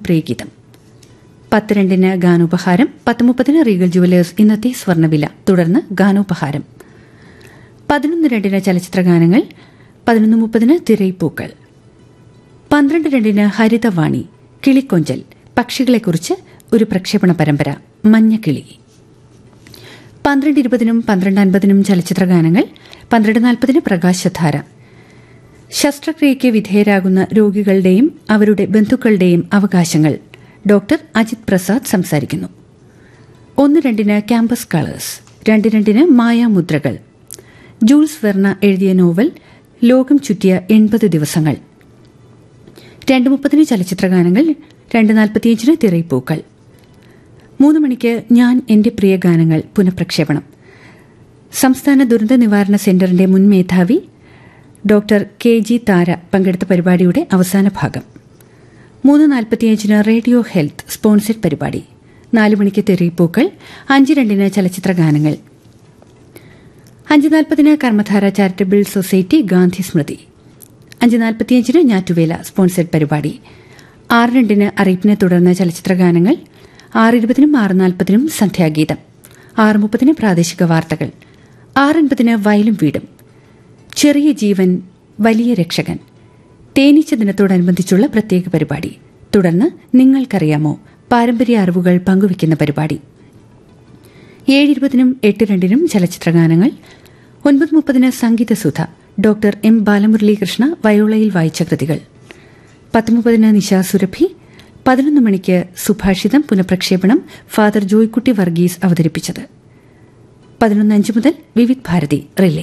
പ്രിയഗീതം പത്ത് രണ്ടിന് ഗാനോപഹാരം പത്ത് മുപ്പതിന് റീഗൽ ജുവലേഴ്സ് ഇന്നത്തെ സ്വർണ്ണവില തുടർന്ന് ഗാനോപഹാരം പതിനൊന്ന് രണ്ടിന് ചലച്ചിത്ര ഗാനങ്ങൾ പതിനൊന്ന് മുപ്പതിന് തിരയിപ്പൂക്കൾ പന്ത്രണ്ട് രണ്ടിന് ഹരിതവാണി കിളിക്കൊഞ്ചൽ പക്ഷികളെക്കുറിച്ച് ഒരു പ്രക്ഷേപണ പരമ്പര മഞ്ഞക്കിളി പന്ത്രണ്ട് ഇരുപതിനും പന്ത്രണ്ട് അൻപതിനും ചലച്ചിത്ര ഗാനങ്ങൾ പന്ത്രണ്ട് നാൽപ്പതിന് പ്രകാശധാര ശസ്ത്രക്രിയയ്ക്ക് വിധേയരാകുന്ന രോഗികളുടെയും അവരുടെ ബന്ധുക്കളുടെയും അവകാശങ്ങൾ ഡോക്ടർ അജിത് പ്രസാദ് സംസാരിക്കുന്നു ഒന്ന് രണ്ടിന് ക്യാമ്പസ് കളേഴ്സ് രണ്ട് രണ്ടിന് മായാമുദ്രകൾ ജൂൾസ് വെർണ എഴുതിയ നോവൽ ലോകം ചുറ്റിയ എൺപത് ദിവസങ്ങൾ രണ്ട് മുപ്പതിന് ചലച്ചിത്ര ഗാനങ്ങൾ രണ്ട് നാൽപ്പത്തിയഞ്ചിന് തിറയിപ്പൂക്കൾ മൂന്ന് മണിക്ക് ഞാൻ എന്റെ പ്രിയ ഗാനങ്ങൾ പുനഃപ്രക്ഷേപണം സംസ്ഥാന ദുരന്ത നിവാരണ സെന്ററിന്റെ മുൻ മേധാവി ഡോക്ടർ കെ ജി താര പങ്കെടുത്ത പരിപാടിയുടെ അവസാന ഭാഗം മൂന്ന് നാൽപ്പത്തിയഞ്ചിന് റേഡിയോ ഹെൽത്ത് സ്പോൺസർഡ് പരിപാടി നാല് മണിക്ക് തെറിയിപ്പൂക്കൾ അഞ്ച് രണ്ടിന് ചലച്ചിത്ര ഗാനങ്ങൾ അഞ്ച് നാൽപ്പതിന് കർമ്മധാര ചാരിറ്റബിൾ സൊസൈറ്റി ഗാന്ധി സ്മൃതി അഞ്ച് നാൽപ്പത്തിയഞ്ചിന് ഞാറ്റുവേല സ്പോൺസർഡ് പരിപാടി ആറ് രണ്ടിന് അറിയിപ്പിനെ തുടർന്ന് ചലച്ചിത്ര ഗാനങ്ങൾ ആറ് ഇരുപതിനും ആറ് നാൽപ്പതിനും സന്ധ്യാഗീതം ആറ് മുപ്പതിന് പ്രാദേശിക വാർത്തകൾ ആറൻപതിന് വയലും വീടും ചെറിയ ജീവൻ വലിയ രക്ഷകൻ തേനീച്ച ദിനത്തോടനുബന്ധിച്ചുള്ള പ്രത്യേക പരിപാടി തുടർന്ന് നിങ്ങൾക്കറിയാമോ പാരമ്പര്യ അറിവുകൾ പങ്കുവയ്ക്കുന്ന പരിപാടി ഏഴ് ഇരുപതിനും എട്ട് രണ്ടിനും ചലച്ചിത്ര ഗാനങ്ങൾ ഒൻപത് മുപ്പതിന് സംഗീതസുധ ഡോക്ടർ എം ബാലമുരളീകൃഷ്ണ വയോളയിൽ വായിച്ച കൃതികൾ പത്ത് മുപ്പതിന് നിശാ സുരഭി പതിനൊന്ന് മണിക്ക് സുഭാഷിതം പുനഃപ്രക്ഷേപണം ഫാദർ ജോയ്ക്കുട്ടി വർഗീസ് അവതരിപ്പിച്ചത് പതിനൊന്ന് അഞ്ച് മുതൽ വിവിധ് ഭാരതി റിലേ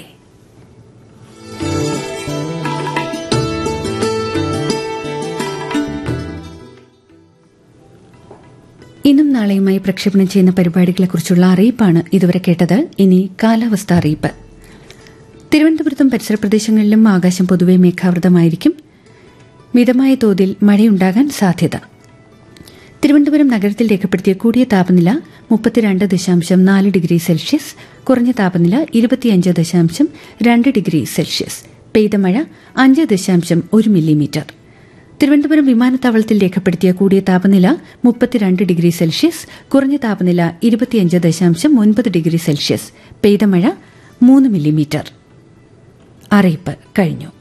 ഇന്നും നാളെയുമായി പ്രക്ഷേപണം ചെയ്യുന്ന പരിപാടികളെക്കുറിച്ചുള്ള അറിയിപ്പാണ് ഇതുവരെ കേട്ടത് ഇനി കാലാവസ്ഥ അറിയിപ്പ് തിരുവനന്തപുരത്തും പരിസര പ്രദേശങ്ങളിലും ആകാശം പൊതുവെ മേഘാവൃതമായിരിക്കും മിതമായ തോതിൽ മഴയുണ്ടാകാൻ സാധ്യത തിരുവനന്തപുരം നഗരത്തിൽ രേഖപ്പെടുത്തിയ കൂടിയ താപനില മുപ്പത്തിരണ്ട് ദശാംശം നാല് ഡിഗ്രി സെൽഷ്യസ് കുറഞ്ഞ താപനില ഇരുപത്തിയഞ്ച് ദശാംശം രണ്ട് ഡിഗ്രി സെൽഷ്യസ് പെയ്ത മഴ അഞ്ച് ദശാംശം ഒരു മില്ലിമീറ്റർ തിരുവനന്തപുരം വിമാനത്താവളത്തിൽ രേഖപ്പെടുത്തിയ കൂടിയ താപനില മുപ്പത്തിരണ്ട് ഡിഗ്രി സെൽഷ്യസ് കുറഞ്ഞ താപനില ഇരുപത്തിയഞ്ച് ദശാംശം ഒൻപത് ഡിഗ്രി സെൽഷ്യസ് പെയ്ത മഴ മൂന്ന് മില്ലിമീറ്റർ അറിയിപ്പ് കഴിഞ്ഞു